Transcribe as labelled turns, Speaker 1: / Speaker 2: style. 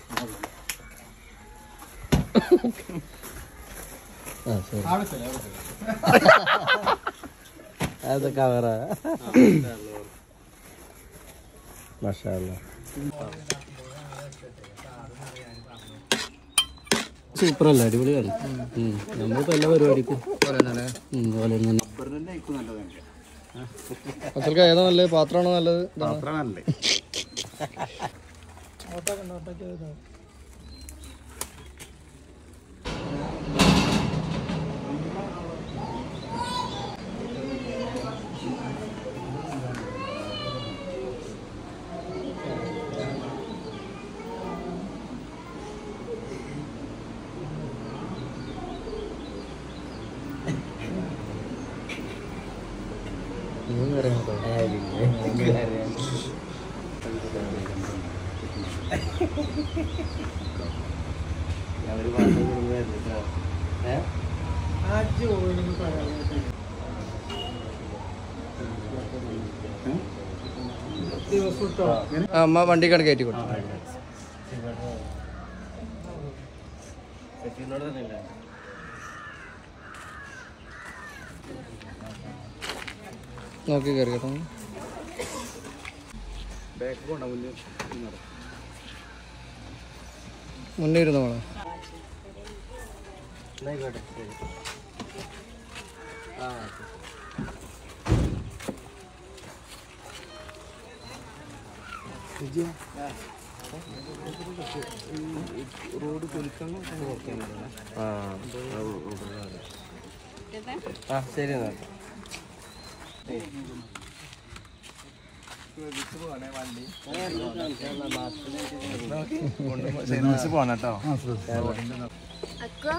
Speaker 1: ആ ശരി അത് കവറാ മഷാല്ല സൂപ്പർ അല്ല അടിപൊളിയാണ് ഉം. നമ്മളിപ്പോ എല്ലാ പരിപാടിക്കും ഉം, പോലെ തന്നെ
Speaker 2: അസൽക്ക് ഏതാ നല്ലത് പാത്രമാണോ നല്ലത് ആ, അമ്മ വണ്ടിക്കാണ് കയറ്റി കൊടുത്തു നോക്കി കയറി കേട്ടോ മുന്നേ ഇരുന്നോ മോളെ
Speaker 1: ആ ശരി എന്നാ
Speaker 2: പോണം കേട്ടോ
Speaker 3: അക്കോ